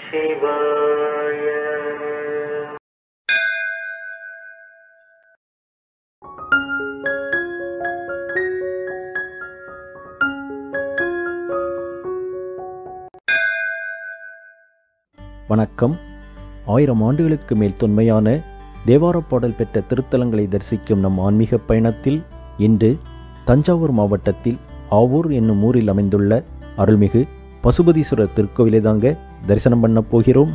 சிவாய வணக்கம் ஆயிரம் ஆண்டுகளுக்கு மேல் தொன்மையான தேவாரப் பாடல் பெற்ற திருத்தலங்களை தரிசிக்கும் நம் ஆன்மீக பயணத்தில் இன்று தஞ்சாவூர் மாவட்டத்தில் ஆவூர் என்னும் ஊரில் அமைந்துள்ள அருள்மிகு பசுபதீஸ்வரர் திருக்கோவிலை தாங்க தரிசனம் பண்ண போகிறோம்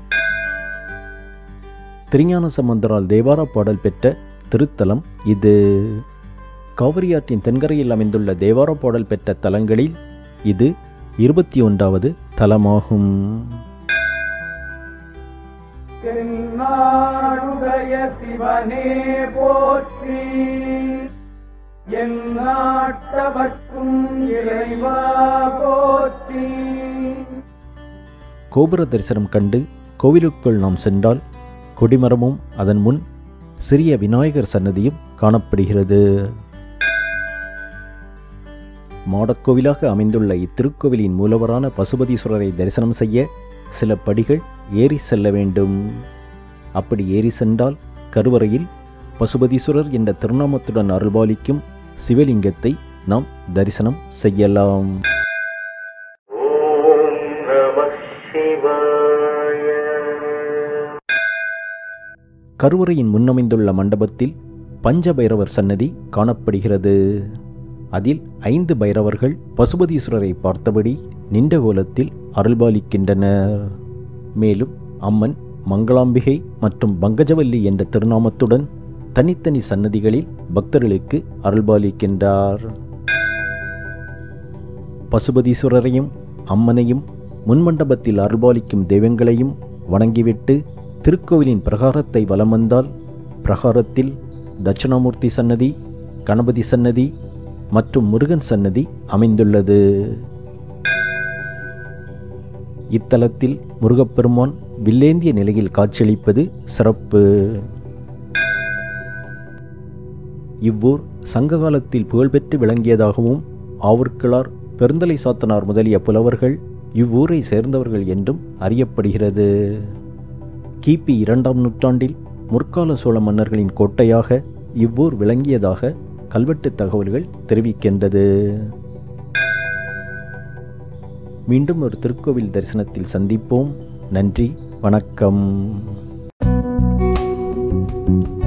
திருஞான சம்பந்தரால் தேவாரப் பாடல் பெற்ற திருத்தலம் இது காவிரியாற்றின் தென்கரையில் அமைந்துள்ள தேவாரப் பாடல் பெற்ற தலங்களில் இது இருபத்தி ஒன்றாவது தலமாகும் தென்னாடுடைய சிவனே போற்றி என் நாட்டவர்க்கும் இறைவா போற்றி கோபுர தரிசனம் கண்டு கோவிலுக்குள் நாம் சென்றால் கொடிமரமும் அதன் முன் சிறிய விநாயகர் சன்னதியும் காணப்படுகிறது மாடக்கோவிலாக அமைந்துள்ள இத்திருக்கோவிலின் மூலவரான பசுபதீஸ்வரரை தரிசனம் செய்ய சில படிகள் ஏறி செல்ல வேண்டும் அப்படி ஏறி சென்றால் கருவறையில் பசுபதீஸ்வரர் என்ற திருநாமத்துடன் அருள்பாலிக்கும் சிவலிங்கத்தை நாம் தரிசனம் செய்யலாம் ஓம் நம சிவாய கருவறையின் முன்னமைந்துள்ள மண்டபத்தில் பஞ்சபைரவர் சன்னதி காணப்படுகிறது அதில் ஐந்து பைரவர்கள் பசுபதீஸ்வரரை பார்த்தபடி நின்ற கோலத்தில் அருள்பாலிக்கின்றனர் மேலும் அம்மன் மங்களாம்பிகை மற்றும் பங்கஜவல்லி என்ற திருநாமத்துடன் தனித்தனி சன்னதிகளில் பக்தர்களுக்கு அருள்பாலிக்கின்றார் பசுபதீஸ்வரரையும் அம்மனையும் முன்மண்டபத்தில் அருள்பாலிக்கும் தெய்வங்களையும் வணங்கிவிட்டு திருக்கோவிலின் பிரகாரத்தை வலம் வந்தால் பிரகாரத்தில் தட்சிணாமூர்த்தி சன்னதி கணபதி சன்னதி மற்றும் முருகன் சன்னதி அமைந்துள்ளது இத்தலத்தில் முருகப்பெருமான் வில்லேந்திய நிலையில் காட்சியளிப்பது சிறப்பு இவ்வூர் சங்க காலத்தில் புகழ்பெற்று விளங்கியதாகவும் ஆவூர்கிழார் பெருந்தலை சாத்தனார் முதலிய புலவர்கள் இவ்வூரை சேர்ந்தவர்கள் என்றும் அறியப்படுகிறது கிபி இரண்டாம் நூற்றாண்டில் முற்கால சோழ மன்னர்களின் கோட்டையாக இவ்வூர் விளங்கியதாக கல்வெட்டு தகவல்கள் தெரிவிக்கின்றது மீண்டும் ஒரு திருக்கோவில் தரிசனத்தில் சந்திப்போம் நன்றி வணக்கம்